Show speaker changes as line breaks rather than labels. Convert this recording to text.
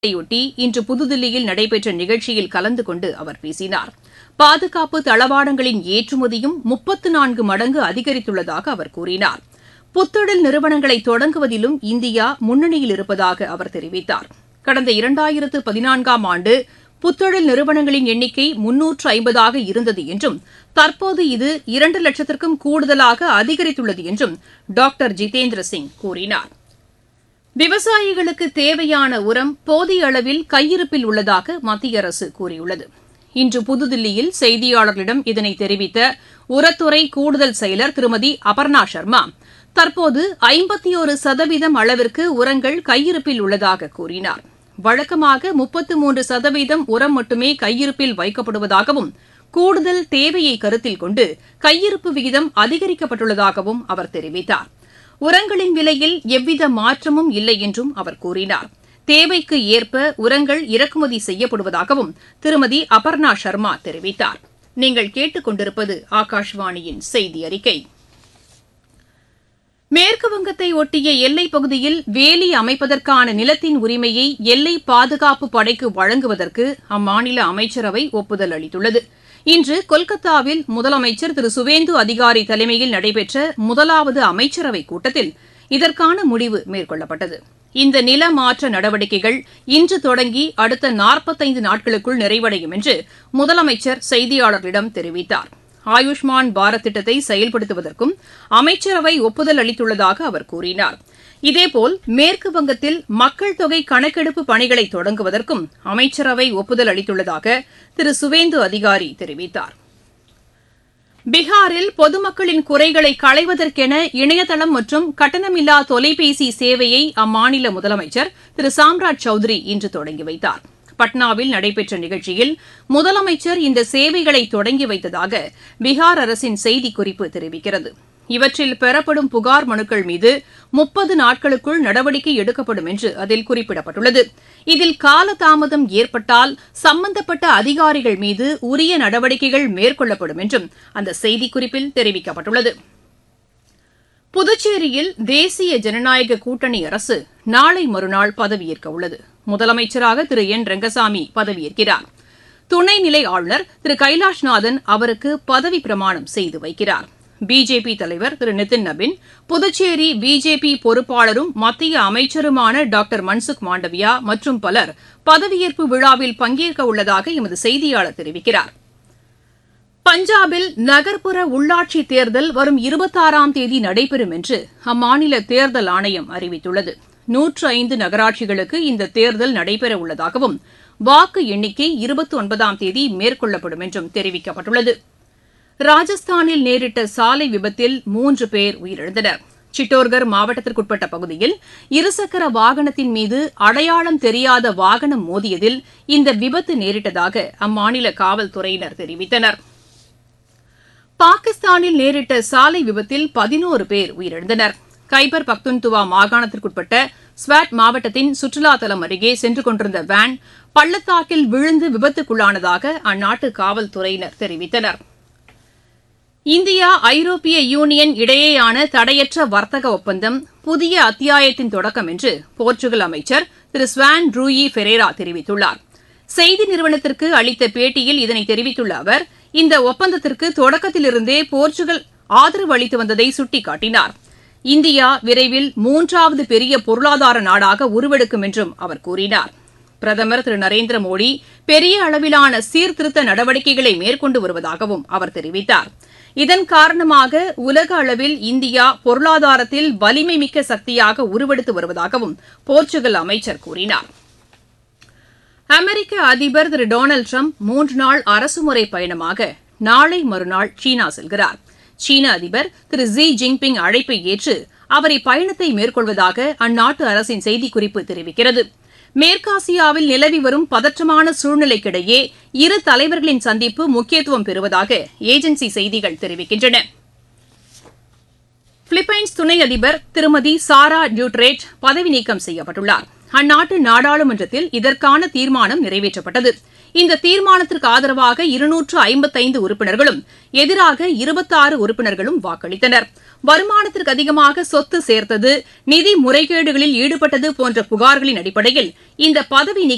யொட்டி இன்று புதுதில்லியில் நடைபெற்ற நிகழ்ச்சியில் கலந்து கொண்டு அவர் பேசினார் பாதுகாப்பு தளவாடங்களின் ஏற்றுமதியும் முப்பத்து நான்கு மடங்கு அதிகரித்துள்ளதாக அவர் கூறினார் புத்தொழில் நிறுவனங்களை தொடங்குவதிலும் இந்தியா முன்னணியில் இருப்பதாக அவர் தெரிவித்தார் கடந்த இரண்டாயிரத்து பதினான்காம் ஆண்டு புத்தொழில் நிறுவனங்களின் எண்ணிக்கை முன்னூற்று ஐம்பதாக இருந்தது என்றும் தற்போது இது இரண்டு லட்சத்திற்கும் கூடுதலாக அதிகரித்துள்ளது என்றும் டாக்டர் ஜிதேந்திர சிங் கூறினார் விவசாயிகளுக்கு தேவையான உரம் போதிய அளவில் கையிருப்பில் உள்ளதாக மத்திய அரசு கூறியுள்ளது இன்று புதுதில்லியில் செய்தியாளர்களிடம் இதனை தெரிவித்த உரத்துறை கூடுதல் செயலர் திருமதி அபர்ணா சர்மா தற்போது ஐம்பத்தியோரு சதவீதம் அளவிற்கு உரங்கள் கையிருப்பில் உள்ளதாக கூறினார் வழக்கமாக முப்பத்து மூன்று சதவீதம் உரம் மட்டுமே கையிருப்பில் வைக்கப்படுவதாகவும் கூடுதல் தேவையை கருத்தில் கொண்டு கையிருப்பு விகிதம் அதிகரிக்கப்பட்டுள்ளதாகவும் அவர் தெரிவித்தார் உரங்களின் விலையில் எவ்வித மாற்றமும் இல்லை என்றும் அவர் கூறினார் தேவைக்கு ஏற்ப உரங்கள் இறக்குமதி செய்யப்படுவதாகவும் திருமதி அபர்ணா சர்மா தெரிவித்தார் நீங்கள் கேட்டுக் கொண்டிருப்பது ஆகாஷ்வாணியின் செய்தி அறிக்கை மேற்குவங்கத்தை ஒட்டிய எல்லைப் பகுதியில் வேலி அமைப்பதற்கான நிலத்தின் உரிமையை எல்லை பாதுகாப்பு படைக்கு வழங்குவதற்கு அம்மாநில அமைச்சரவை ஒப்புதல் அளித்துள்ளது இன்று கொல்கத்தாவில் முதலமைச்சர் திரு சுவேந்து அதிகாரி தலைமையில் நடைபெற்ற முதலாவது அமைச்சரவைக் கூட்டத்தில் இதற்கான முடிவு மேற்கொள்ளப்பட்டது இந்த நில மாற்ற நடவடிக்கைகள் இன்று தொடங்கி அடுத்த நாற்பத்தைந்து நாட்களுக்குள் நிறைவடையும் என்று முதலமைச்சர் செய்தியாளர்களிடம் தெரிவித்தார் ஆயுஷ்மான் பாரத் திட்டத்தை செயல்படுத்துவதற்கும் அமைச்சரவை ஒப்புதல் அளித்துள்ளதாக அவர் கூறினார் இதேபோல் மேற்குவங்கத்தில் மக்கள் தொகை கணக்கெடுப்பு பணிகளை தொடங்குவதற்கும் அமைச்சரவை ஒப்புதல் அளித்துள்ளதாக திரு சுவேந்து அதிகாரி தெரிவித்தார் பீகாரில் பொதுமக்களின் குறைகளை களைவதற்கென இணையதளம் மற்றும் கட்டணமில்லா தொலைபேசி சேவையை அம்மாநில முதலமைச்சர் திரு சாம்ராஜ் சௌத்ரி இன்று தொடங்கி வைத்தார் பட்னாவில் நடைபெற்ற நிகழ்ச்சியில் முதலமைச்சர் இந்த சேவைகளை தொடங்கி வைத்ததாக பீகார் அரசின் செய்திக்குறிப்பு தெரிவிக்கிறது இவற்றில் பெறப்படும் புகார் மனுக்கள் மீது முப்பது நாட்களுக்குள் நடவடிக்கை எடுக்கப்படும் என்று அதில் குறிப்பிடப்பட்டுள்ளது இதில் காலதாமதம் ஏற்பட்டால் சம்பந்தப்பட்ட அதிகாரிகள் மீது உரிய நடவடிக்கைகள் மேற்கொள்ளப்படும் என்றும் அந்த செய்திக்குறிப்பில் தெரிவிக்கப்பட்டுள்ளது புதுச்சேரியில் தேசிய ஜனநாயக கூட்டணி அரசு நாளை மறுநாள் பதவியேற்க உள்ளது முதலமைச்சராக திரு என் ரங்கசாமி பதவியேற்கிறார் துணைநிலை ஆளுநர் திரு கைலாஷ்நாதன் அவருக்கு பதவி பிரமாணம் செய்து வைக்கிறார் பிஜேபி தலைவர் திரு நிதின் நபின் புதுச்சேரி பிஜேபி பொறுப்பாளரும் மத்திய அமைச்சருமான டாக்டர் மன்சுக் மாண்டவியா மற்றும் பலர் பதவியேற்பு விழாவில் பங்கேற்க உள்ளதாக எமது செய்தியாளர் தெரிவிக்கிறார் பஞ்சாபில் நகர்ப்புற உள்ளாட்சி தேர்தல் வரும் இருபத்தாறாம் தேதி நடைபெறும் என்று அம்மாநில தேர்தல் ஆணையம் அறிவித்துள்ளது நூற்று ஐந்து நகராட்சிகளுக்கு இந்த தேர்தல் நடைபெற உள்ளதாகவும் வாக்கு எண்ணிக்கை இருபத்தி ஒன்பதாம் தேதி மேற்கொள்ளப்படும் என்றும் தெரிவிக்கப்பட்டுள்ளது ராஜஸ்தானில் நேரிட்ட சாலை விபத்தில் மூன்று பேர் உயிரிழந்தனர் சிட்டோர்கர் மாவட்டத்திற்குட்பட்ட பகுதியில் இருசக்கர வாகனத்தின் மீது அடையாளம் தெரியாத வாகனம் மோதியதில் இந்த விபத்து நேரிட்டதாக அம்மாநில காவல்துறையினர் தெரிவித்தனர் பாகிஸ்தானில் நேரிட்ட சாலை விபத்தில் பதினோரு பேர் உயிரிழந்தனர் கைபர் பக்துன்துவா மாகாணத்திற்குட்பட்ட ஸ்வாட் மாவட்டத்தின் சுற்றுலா தலம் அருகே சென்று கொண்டிருந்த வேன் பள்ளத்தாக்கில் விழுந்து விபத்துக்குள்ளானதாக அந்நாட்டு காவல்துறையினர் தெரிவித்தனர் இந்தியா ஐரோப்பிய யூனியன் இடையேயான தடையற்ற வர்த்தக ஒப்பந்தம் புதிய அத்தியாயத்தின் தொடக்கம் என்று போர்ச்சுகல் அமைச்சர் திரு ஸ்வான் ட்ரூயி ஃபெரேரா தெரிவித்துள்ளார் செய்தி நிறுவனத்திற்கு அளித்த பேட்டியில் இதனை தெரிவித்துள்ள அவர் இந்த ஒப்பந்தத்திற்கு தொடக்கத்திலிருந்தே போர்ச்சுகல் ஆதரவு அளித்து வந்ததை சுட்டிக்காட்டினார் இந்தியா விரைவில் மூன்றாவது பெரிய பொருளாதார நாடாக உருவெடுக்கும் என்றும் அவர் கூறினார் பிரதமர் திரு நரேந்திர மோடி பெரிய அளவிலான சீர்திருத்த நடவடிக்கைகளை மேற்கொண்டு வருவதாகவும் அவர் தெரிவித்தார் இதன் காரணமாக உலக அளவில் இந்தியா பொருளாதாரத்தில் வலிமை மிக்க சக்தியாக உருவெடுத்து வருவதாகவும் போர்ச்சுகல் அமைச்சர் கூறினார் அமெரிக்க அதிபர் திரு டொனால்டு டிரம்ப் மூன்று நாள் அரசுமுறை பயணமாக நாளை மறுநாள் சீனா செல்கிறார் சீன அதிபர் திரு ஜி ஜின்பிங் அழைப்பை ஏற்று அவர் இப்பயணத்தை மேற்கொள்வதாக அந்நாட்டு அரசின் செய்திக்குறிப்பு தெரிவிக்கிறது மேற்காசியாவில் நிலவி வரும் பதற்றமான சூழ்நிலைக்கிடையே இரு தலைவர்களின் சந்திப்பு முக்கியத்துவம் பெறுவதாக ஏஜென்சி செய்திகள் தெரிவிக்கின்றன பிலிப்பைன்ஸ் துணை அதிபர் திருமதி சாரா டியூட்ரேட் பதவி நீக்கம் செய்யப்பட்டுள்ளார் அந்நாட்டு நாடாளுமன்றத்தில் இதற்கான தீர்மானம் நிறைவேற்றப்பட்டது இந்த தீர்மானத்திற்கு ஆதரவாக இருநூற்று ஐம்பத்தைந்து உறுப்பினர்களும் எதிராக இருபத்தாறு உறுப்பினர்களும் வாக்களித்தனர் வருமானத்திற்கு அதிகமாக சொத்து சேர்த்தது நிதி முறைகேடுகளில் ஈடுபட்டது போன்ற புகார்களின் அடிப்படையில் இந்த பதவி நீக்கம்